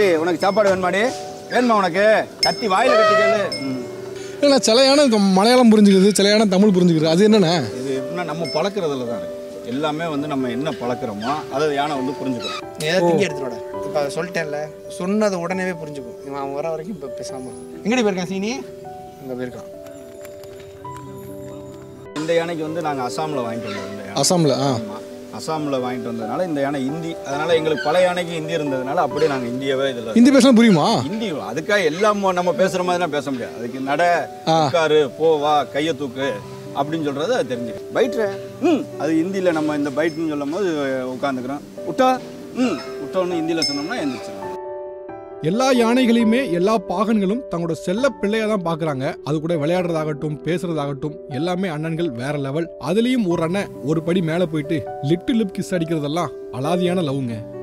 குட்டி உனக்கு சாப்பாடு வேணுமாடி வேணுமா உனக்கு கத்தி வாயில கட்டி கேளு ம். ஏன்னா சில யானை இந்த மலையாளம் புரிஞ்சுக்குது சில யானை தமிழ் புரிஞ்சுக்குது அது என்னண்ணே இது எப்படின்னா நம்ம பழக்கிறதுல தான் இருக்கு எல்லாமே வந்து நம்ம என்ன பழக்கிறோமோ அதை யானை வந்து புரிஞ்சுக்கிறோம் நீ ஏதாவது திங்கி எடுத்துடா இப்போ அதை சொல்லிட்டேன்ல சொன்னதை உடனே புரிஞ்சுக்கும் இவன் அவன் வர வரைக்கும் இப்போ பேசாம எங்கடி போயிருக்கான் சீனி அங்கே போயிருக்கான் இந்த யானைக்கு வந்து நாங்கள் அசாமில் வாங்கிட்டு வந்தோம் இந்த யானை அசாமில் ஆ ஆமா. அசாமில் வாங்கிட்டு வந்ததுனால இந்த யானை இந்தி அதனால எங்களுக்கு பழைய யானைக்கு இந்தி இருந்ததுனால அப்படியே நாங்கள் இந்தியாவே இதில் ஹிந்தி பேசலாம் புரியுமா ஹிந்தி அதுக்காக எல்லாம் நம்ம பேசுற மாதிரிலாம் பேச முடியாது அதுக்கு நட உட்காரு போ வா கையை தூக்கு அப்படின்னு சொல்றது அது தெரிஞ்சுக்கும் பைட்ரு ம் அது ஹிந்தியில் நம்ம இந்த பைட்னு சொல்லும் போது உட்காந்துக்கிறோம் விட்டா ம் விட்டோன்னு ஹிந்தியில் சொன்னோம்னா எந்திரிச்சிடும் எல்லா யானைகளையுமே எல்லா பாகன்களும் தங்களோட செல்ல பிள்ளையா தான் பாக்குறாங்க அது கூட விளையாடுறதாகட்டும் பேசுறதாகட்டும் எல்லாமே அண்ணன்கள் வேற லெவல் அதுலயும் ஒரு அண்ணன் ஒரு படி மேல போயிட்டு லிட்டு லிப் கிஸ் அடிக்கிறதெல்லாம் அலாதியான லவ்ங்க